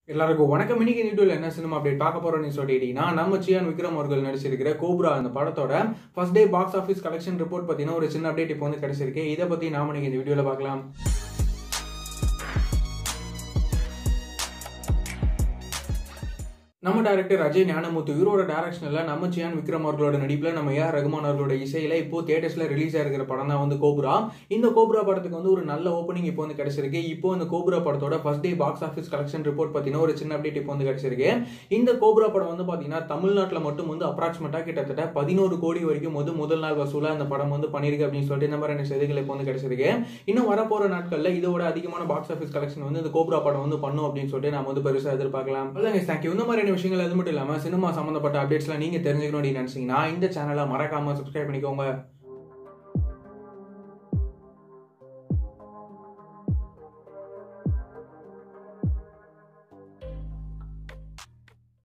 எல்லாருக்கும் வணக்கம் இன்னைக்கு இந்த வீடியோல என்ன சினிமா அப்டேட் பார்க்க போறோம்னு சொல்லிட்டீங்கன்னா நம்ம சியான் விக்ரம் அவர்கள் நடிச்சிருக்கிற கோப்ரா அந்த படத்தோட first day box office collection report பத்தின ஒரு சின்ன அப்டேட் இப்போ வந்து கிடைச்சிருக்கு இதை பத்தி நாம இன்னைக்கு இந்த வீடியோல பார்க்கலாம் நம்ம டேரக்டர் அஜய் ஞானமுத்து இவரோட டேரக்ஷனில் நம்ம சியான் விக்ரம் அவர்களோட நடிப்பில் நம்ம ஏஆர் ரகுமான் அவர்களோட இசையில் இப்போ தியேட்டர்ஸில் ரிலீஸ் ஆகிருக்கிற படம் தான் வந்து கோப்ரா இந்த கோப்ரா படத்துக்கு வந்து ஒரு நல்ல ஓப்பனிங் இப்போ வந்து கிடைச்சிருக்கு இப்போ இந்த கோப்ரா படத்தோட first day box office collection report பார்த்தீங்கன்னா ஒரு சின்ன அப்டேட் இப்போ வந்து கிடைச்சிருக்கு இந்த கோப்ரா படம் வந்து பார்த்தீங்கன்னா தமிழ்நாட்டில் மட்டும் வந்து அப்ராக்சிமேட்டாக கிட்டத்தட்ட பதினோரு கோடி வரைக்கும் வந்து முதல் நாள் வசூலாக இந்த படம் வந்து பண்ணியிருக்கு அப்படின்னு சொல்லிட்டு இந்த மாதிரியான செய்திகள் இப்போ வந்து கிடைச்சிருக்கு இன்னும் வரப்போகிற நாட்களில் இதோட அதிகமான பாக்ஸ் ஆஃபீஸ் கலெக்ஷன் வந்து இந்த கோப்ரா படம் வந்து பண்ணும் அப்படின்னு சொல்லிட்டு நம்ம வந்து பெருசாக எதிர்பார்க்கலாம் தேங்க்யூ இந்த மாதிரியான விஷயங்கள் அது மட்டும் இல்லாமல் சினிமா சம்மந்தப்பட்ட அப்டேட்ஸ்லாம் நீங்கள் தெரிஞ்சுக்கணும் அப்படின்னு நினச்சிங்கன்னா இந்த சேனலை மறக்காமல் சப்ஸ்கிரைப் பண்ணிக்கோங்க